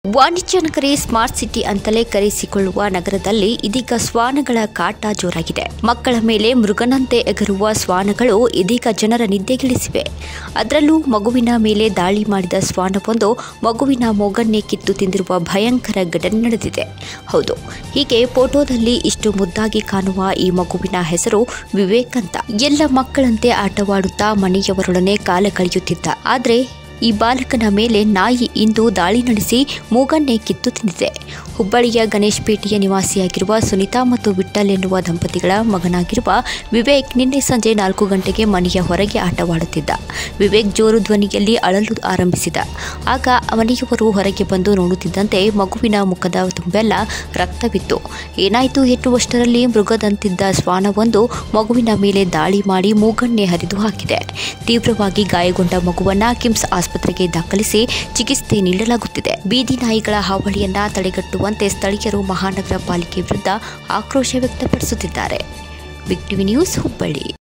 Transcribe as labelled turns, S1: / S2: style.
S1: ವಾಣಿಜ್ಯ ನಗರಿ smart city ಅಂತಲೇ ಕರೆಸಿಕೊಳ್ಳುವ ನಗರದಲ್ಲಿ ಇದೀಗ ಶ್ವಾನಗಳ ಕಾಟ ಜೋರಾಗಿದೆ ಮಕ್ಕಳ ಮೇಲೆ ಮೃಗನಂತೆ ಎಗರುವ ಶ್ವಾನಗಳು ಇದೀಗ ಜನರ ನಿದ್ದೆಗಿಳಿಸಿವೆ ಅದರಲ್ಲೂ ಮಗುವಿನ ಮೇಲೆ ದಾಳಿ ಮಾಡಿದ ಶ್ವಾನವೊಂದು ಮಗುವಿನ ಮೊಗನ್ನೇ ಕಿತ್ತು ತಿಂದಿರುವ ಭಯಂಕರ ಘಟನೆ ನಡೆದಿದೆ ಹೌದು ಹೀಗೆ ಫೋಟೋದಲ್ಲಿ ಇಷ್ಟು ಮುದ್ದಾಗಿ ಕಾಣುವ ಈ ಮಗುವಿನ ಹೆಸರು ವಿವೇಕ್ ಅಂತ ಎಲ್ಲ ಮಕ್ಕಳಂತೆ ಆಟವಾಡುತ್ತಾ ಮನೆಯವರೊಡನೆ ಕಾಲ ಕಳೆಯುತ್ತಿದ್ದ ಆದರೆ ಈ ಬಾಲಕನ ಮೇಲೆ ನಾಯಿ ಇಂದು ದಾಳಿ ನಡೆಸಿ ಮೂಗನ್ನೇ ಕಿತ್ತು ತಿಂದಿದೆ ಹುಬ್ಬಳ್ಳಿಯ ಗಣೇಶ್ ಪೇಟೆಯ ನಿವಾಸಿಯಾಗಿರುವ ಸುನಿತಾ ಮತ್ತು ವಿಠಲ್ ಎನ್ನುವ ದಂಪತಿಗಳ ಮಗನಾಗಿರುವ ವಿವೇಕ್ ನಿನ್ನೆ ಸಂಜೆ ನಾಲ್ಕು ಗಂಟೆಗೆ ಮನೆಯ ಹೊರಗೆ ಆಟವಾಡುತ್ತಿದ್ದ ವಿವೇಕ್ ಜೋರು ಧ್ವನಿಯಲ್ಲಿ ಅಳಲು ಆರಂಭಿಸಿದ ಆಗ ಮನೆಯವರು ಹೊರಗೆ ಬಂದು ನೋಡುತ್ತಿದ್ದಂತೆ ಮಗುವಿನ ಮುಖದ ತುಂಬೆಲ್ಲ ರಕ್ತವಿತ್ತು ಏನಾಯಿತು ಎನ್ನುವಷ್ಟರಲ್ಲಿ ಮೃಗದಂತಿದ್ದ ಶ್ವಾನವೊಂದು ಮಗುವಿನ ಮೇಲೆ ದಾಳಿ ಮಾಡಿ ಮೂಗನ್ನೇ ಹರಿದು ಹಾಕಿದೆ ತೀವ್ರವಾಗಿ ಗಾಯಗೊಂಡ ಮಗುವನ್ನ ಕಿಮ್ಸ್ ಆಸ್ಪತ್ರೆಗೆ ದಾಖಲಿಸಿ ಚಿಕಿತ್ಸೆ ನೀಡಲಾಗುತ್ತಿದೆ ಬೀದಿ ನಾಯಿಗಳ ಹಾವಳಿಯನ್ನ ತಡೆಗಟ್ಟುವಂತೆ ಸ್ಥಳೀಯರು ಮಹಾನಗರ ಪಾಲಿಕೆ ವಿರುದ್ಧ ಆಕ್ರೋಶ ವ್ಯಕ್ತಪಡಿಸುತ್ತಿದ್ದಾರೆ ಬಿಗ್ ಟಿವಿ ನ್ಯೂಸ್ ಹುಬ್ಬಳ್ಳಿ